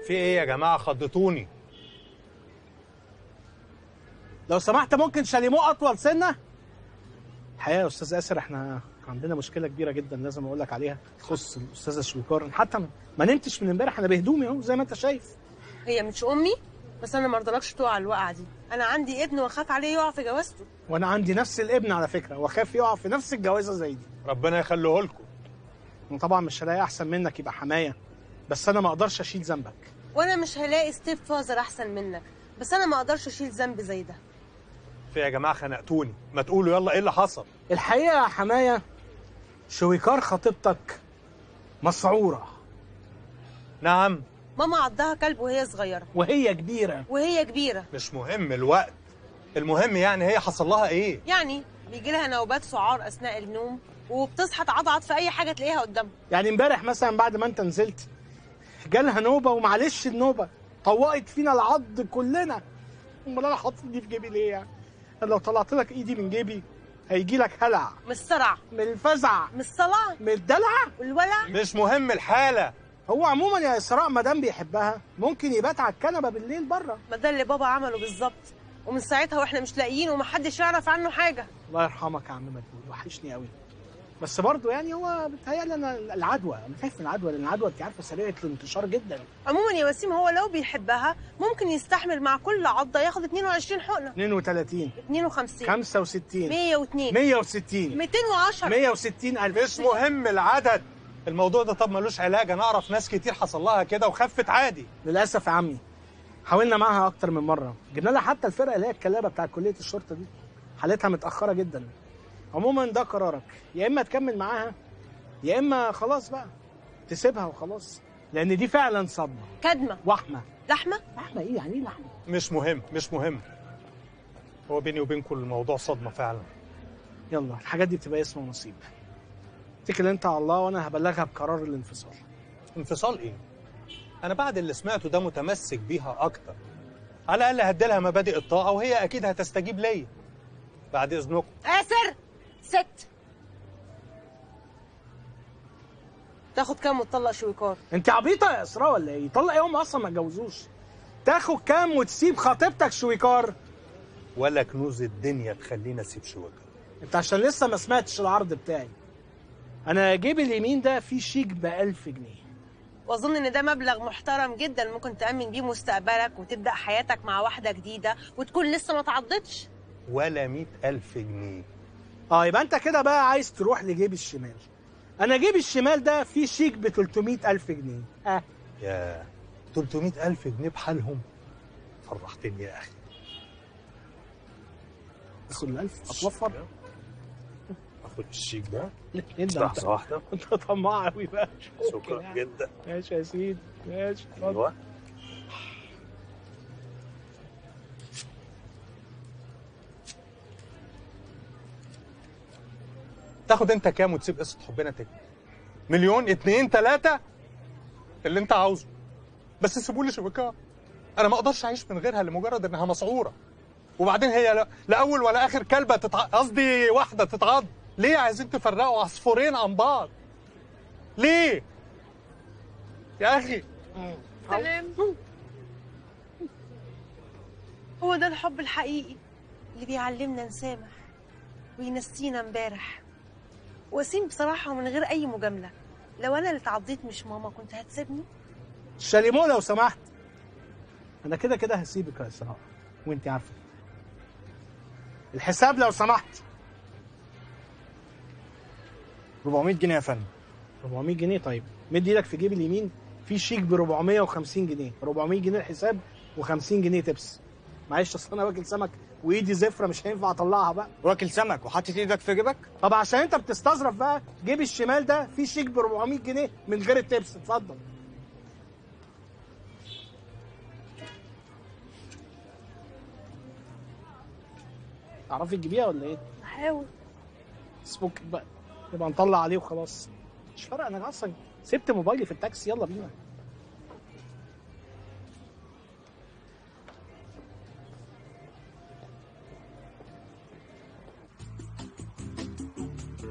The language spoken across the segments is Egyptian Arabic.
في ايه يا جماعه خضتوني لو سمحت ممكن شاليمو اطول سنه الحقيقه يا استاذ اسر احنا عندنا مشكله كبيره جدا لازم اقول لك عليها تخص الاستاذه شويكار حتى ما نمتش من امبارح انا بهدومي اهو زي ما انت شايف هي مش امي بس انا ما ارضلكش تقع الوقعه دي انا عندي ابن واخاف عليه يقع في جوازته وانا عندي نفس الابن على فكره واخاف يقع في نفس الجوازه زي دي ربنا يخليه لكم وطبعا مش هلاقي احسن منك يبقى حمايه بس انا ما اقدرش اشيل ذنبك وانا مش هلاقي ستيب فازر احسن منك بس انا ما اقدرش اشيل ذنب زي ده في يا جماعه خنقتوني ما تقولوا يلا ايه اللي حصل الحقيقه يا حمايه شويكار خطيبتك مسعوره نعم ماما عضها كلب وهي صغيره وهي كبيره وهي كبيره مش مهم الوقت المهم يعني هي حصل لها ايه يعني بيجي لها نوبات سعار اثناء النوم وبتصحى تعضعض في اي حاجه تلاقيها قدامها يعني امبارح مثلا بعد ما انت نزلت جالها نوبه ومعلش النوبه طوقت فينا العض كلنا امال انا حاطط دي في جيبي ليه يعني أنا لو طلعت لك ايدي من جيبي هيجي لك هلع من الصرع من الفزع من الصلع من الدلع والولع مش مهم الحاله هو عموما يا اسراء ما دام بيحبها ممكن يبات على الكنبه بالليل بره ما ده اللي بابا عمله بالظبط ومن ساعتها واحنا مش لاقيين ومحدش يعرف عنه حاجه الله يرحمك يا عم مدبول وحشني قوي بس برضه يعني هو بيتهيألي انا العدوى انا خايف من العدوى لان العدوى انت عارفه سريعه الانتشار جدا عموما يا وسيم هو لو بيحبها ممكن يستحمل مع كل عضه ياخد 22 حقنه 32 52 65 102 160 210 160 الف مش مهم العدد الموضوع ده طب ملوش علاج انا اعرف ناس كتير حصل لها كده وخفت عادي للاسف يا عمي حاولنا معاها اكتر من مره جبنا لها حتى الفرقه اللي هي الكلابه بتاع كليه الشرطه دي حالتها متاخره جدا عموما ده قرارك يا اما تكمل معاها يا اما خلاص بقى تسيبها وخلاص لان دي فعلا صدمه كدمه وحمه لحمه لحمه ايه يعني ايه لحمه مش مهم مش مهم هو بيني وبينكم الموضوع صدمه فعلا يلا الحاجات دي بتبقى اسم ونصيب اتكل انت على الله وانا هبلغها بقرار الانفصال انفصال ايه انا بعد اللي سمعته ده متمسك بيها اكتر على الاقل هديلها مبادئ الطاعه وهي اكيد هتستجيب ليا بعد اذنكم آسر ست تاخد كام وتطلق شويكار انت عبيطه يا اسراء ولا ايه طلق ايه هم اصلا ما اتجوزوش تاخد كام وتسيب خطيبتك شويكار ولا كنوز الدنيا تخلينا اسيب شوكه انت عشان لسه ما سمعتش العرض بتاعي انا جيب اليمين ده فيه شيك ب 1000 جنيه واظن ان ده مبلغ محترم جدا ممكن تامن بيه مستقبلك وتبدا حياتك مع واحده جديده وتكون لسه ما تعضتش ولا مئة ألف جنيه اه يبقى انت كده بقى عايز تروح لجيب الشمال انا جيب الشمال ده فيه شيك ب 300 الف جنيه اه يا 300 ألف جنيه بحالهم فرحتني يا أخي اخد ال 1000 اتوفر أخد الشيك ده ايه ده انت لحظة واحدة انت طماع قوي بقى شكرا جدا ماشي يا سيدي ماشي اتفضل. أيوه تاخد انت كام وتسيب قصه حبنا تكمل مليون اتنين تلاته اللي انت عاوزه بس سيبولي شبكه انا ما اقدرش اعيش من غيرها لمجرد انها مسعوره وبعدين هي لا, لا اول ولا اخر كلبه تتع... قصدي واحده تتعض ليه عايزين تفرقوا عصفورين عن بعض ليه يا اخي سلام هو ده الحب الحقيقي اللي بيعلمنا نسامح وينسينا امبارح وسيم بصراحة ومن غير أي مجاملة لو أنا اللي اتعضيت مش ماما كنت هتسيبني؟ شاليمو لو سمحت انا كده كده هسيبك يا اسراء وانت عارفه الحساب لو سمحت 400 جنيه يا فندم 400 جنيه طيب مد ايدك في جيب اليمين في شيك ب 450 جنيه 400 جنيه الحساب و50 جنيه تبس معلش اصل انا واكل سمك وايدي زفره مش هينفع اطلعها بقى واكل سمك وحاطط ايدك في جيبك طب عشان انت بتستظرف بقى جيب الشمال ده في شيك ب 400 جنيه من غير التبس اتفضل تعرفي تجيبيها ولا ايه؟ هحاول سبوك بقى نبقى نطلع عليه وخلاص مش فارقه انا اصلا سبت موبايلي في التاكسي يلا بينا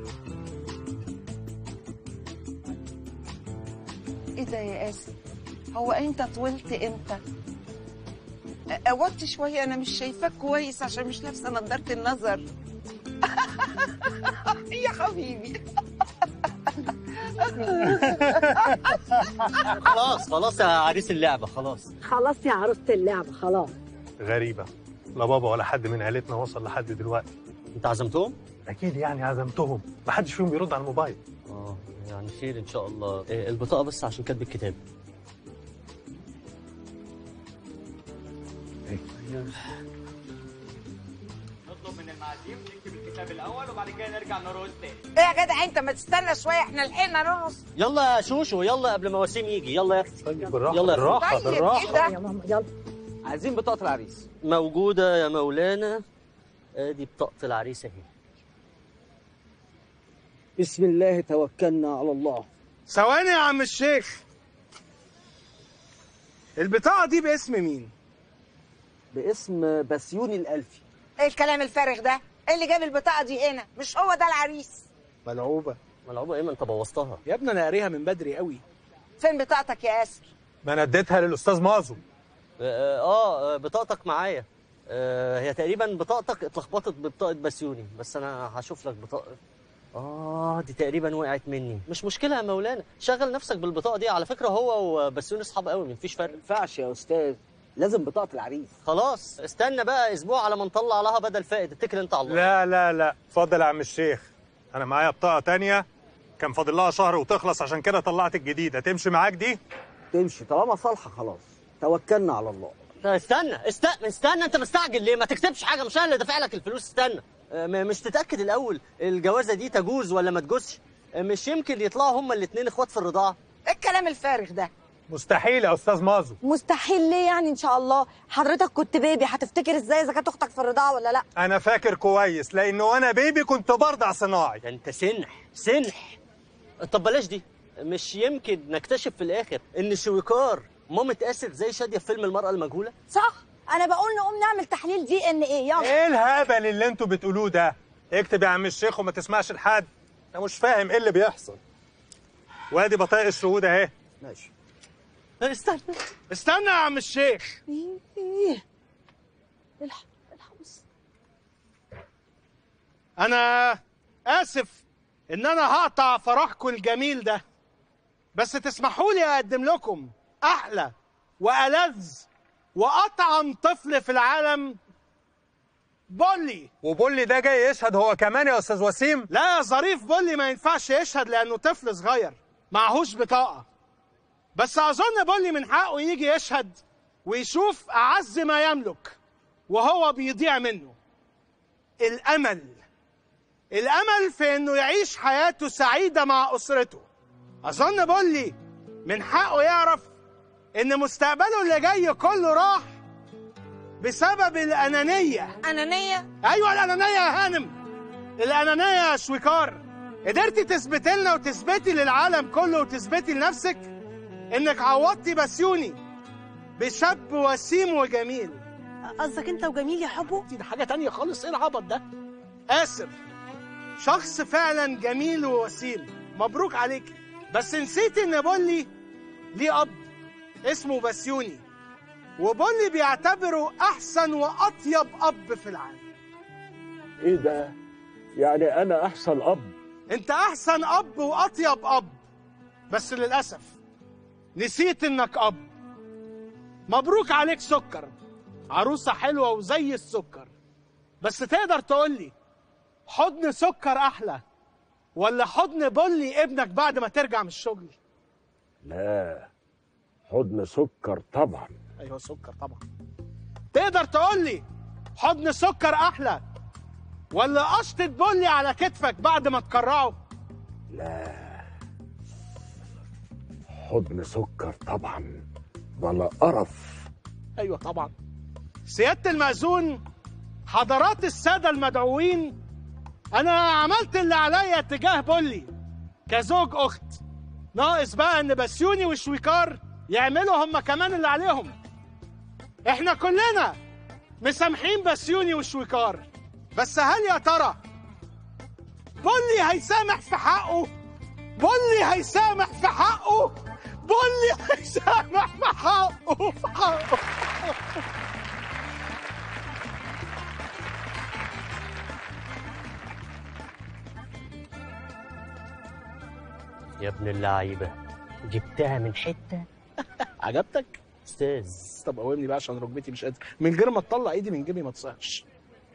ايه ده يا قاسم هو انت طولت امتى قوضت شويه انا مش شايفاك كويس عشان مش لابسه نضاره النظر يا حبيبي خلاص خلاص يا عريس اللعبه خلاص خلاص يا عروسة اللعبة خلاص غريبة لا بابا ولا حد من عيلتنا وصل لحد دلوقتي انت عزمتهم؟ أكيد يعني عزمتهم محدش فيهم بيرد على الموبايل اه يعني خير ان شاء الله إيه، البطاقه بس عشان كاتب الكتاب نطلب من المعازيم نكتب الكتاب الاول وبعد كده نرجع نرقص تاني ايه يا جدع انت ما تستنى شويه احنا لحقنا نرقص يلا يا شوشو يلا قبل ما وسيم يجي يلا يا اختي بالراحة يلا. بالراحة طيب بالراحة ايه ده يا ماما يلا عايزين بطاقه العريس موجوده يا مولانا ادي بطاقه العريس اهي بسم الله توكلنا على الله ثواني يا عم الشيخ البطاقة دي باسم مين؟ باسم بسيوني الألفي ايه الكلام الفارغ ده ايه اللي جاب البطاقه دي هنا مش هو ده العريس ملعوبة ملعوبه ايه ما انت بوظتها يا ابني انا قاريها من بدري قوي فين بطاقتك يا ياسر ما أنا اديتها للأستاذ مازو اه, آه بطاقتك معايا آه هي تقريبا بطاقتك اتلخبطت ببطاقه بسيوني بس انا هشوف لك بطاقه اه دي تقريبا وقعت مني مش مشكله يا مولانا شغل نفسك بالبطاقه دي على فكره هو وبسيوني اصحاب قوي مفيش فرق ما ينفعش يا أستاذ لازم بطاقة العريس خلاص استنى بقى اسبوع على ما نطلع لها بدل فائد اتكل انت على الله لا لا لا اتفضل يا عم الشيخ أنا معايا بطاقة تانية كان فاضل لها شهر وتخلص عشان كده طلعت الجديدة تمشي معاك دي تمشي طالما صالحة خلاص توكلنا على الله لا، استنى استنى استنى انت مستعجل ليه ما تكتبش حاجه مش انا اللي دافع لك الفلوس استنى آه، م- مش تتاكد الاول الجوازه دي تجوز ولا ما تجوزش آه، مش يمكن يطلعوا هما الاثنين اخوات في الرضاعه ايه الكلام الفارغ ده مستحيل يا أستاذ مازو مستحيل ليه يعني ان شاء الله حضرتك كنت بيبي هتفتكر ازاي اذا كانت اختك في الرضاعة ولا لا أنا فاكر كويس لأن وأنا بيبي كنت برضع صناعي ده انت سنح سنح طب بلاش دي مش يمكن نكتشف في الاخر ان شويكار مامة اسر زي شاديه في فيلم المراه المجهوله صح انا بقول نقوم نعمل تحليل دي ان ايه يلا ايه الهبل اللي انتوا بتقولوه ده اكتب يا عم الشيخ وما تسمعش لحد انا مش فاهم ايه اللي بيحصل وادي بطايق الشهود اهي ماشي استنى استنى يا عم الشيخ ايه الحق الحق بص. انا اسف ان انا هقطع فرحكم الجميل ده بس تسمحوا لي اقدم لكم احلى والذ واطعم طفل في العالم بولي وبولي ده جاي يشهد هو كمان يا استاذ وسيم لا يا ظريف بولي ما ينفعش يشهد لانه طفل صغير معهوش بطاقه بس اظن بولي من حقه يجي يشهد ويشوف اعز ما يملك وهو بيضيع منه الامل الامل في انه يعيش حياته سعيده مع اسرته اظن بولي من حقه يعرف ان مستقبله اللي جاي كله راح بسبب الانانيه انانيه ايوه الانانيه يا هانم الانانيه يا شويكار قدرتي تثبتي لنا وتثبتي للعالم كله وتثبتي لنفسك انك عوضتي بسيوني بشاب وسيم وجميل قصدك انت وجميل يا حبو دي حاجه تانية خالص ايه العبط ده اسف شخص فعلا جميل ووسيم مبروك عليك بس نسيت ان بولي ليه اب اسمه بسيوني وبولي بيعتبره احسن واطيب اب في العالم ايه ده يعني انا احسن اب انت احسن اب واطيب اب بس للاسف نسيت انك اب مبروك عليك سكر عروسه حلوه وزي السكر بس تقدر تقولي حضن سكر احلى ولا حضن بولي ابنك بعد ما ترجع من الشغل لا حضن سكر طبعا ايوه سكر طبعا تقدر تقولي حضن سكر احلى ولا قشطة بولي على كتفك بعد ما تكرعه لا حضن سكر طبعا ولا قرف ايوه طبعا سياده المأذون حضرات الساده المدعوين انا عملت اللي عليا تجاه بولي كزوج اخت ناقص بقى ان بسيوني وشويكار يعملوا هم كمان اللي عليهم احنا كلنا مسامحين بسيوني وشويكار بس هل يا ترى بولي هيسامح في حقه بولي هيسامح في حقه بولي هيسامح في حقه في حقه يا ابن اللعيبه جبتها من حته عجبتك؟ استاذ طب قومني بقى عشان ركبتي مش قادر من غير ما تطلع ايدي من جيبي ما تصحش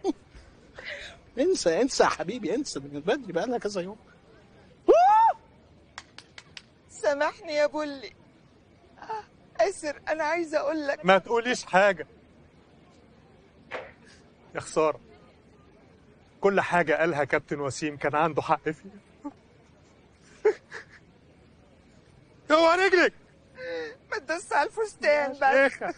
انسى انسى يا حبيبي انسى من بدري بقى لها كذا يوم سامحني يا بولي اسر انا عايزه اقول لك ما تقوليش حاجة يا خسارة كل حاجة قالها كابتن وسيم كان عنده حق فيها اوعى رجلك ما تدوس على الفستان بس شيخة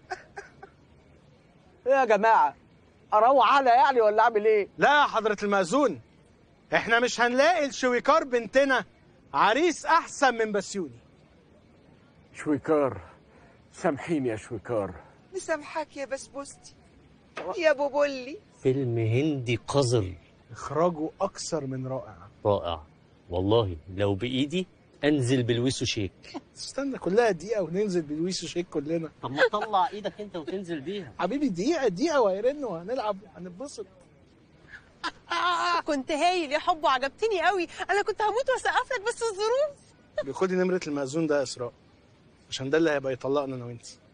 ايه يا جماعه اروح انا يعني ولا اعمل ايه لا يا حضرة المأذون احنا مش هنلاقي الشويكار بنتنا عريس احسن من بسيوني شويكار سامحيني يا شويكار مسامحاك يا بسبوستي يا ابو بولي فيلم هندي قذر اخراجه اكثر من رائع رائع والله لو بايدي انزل بالويسو شيك استنى كلها دقيقة وننزل بالويسو شيك كلنا طب ما تطلع ايدك انت وتنزل بيها حبيبي دقيقة دقيقة وهيرن وهنلعب وهنتبسط كنت هايل يا حب وعجبتني قوي انا كنت هموت واسقف لك بس الظروف خدي نمرة المأذون ده يا اسراء عشان ده اللي هيبقى يطلقنا انا وانت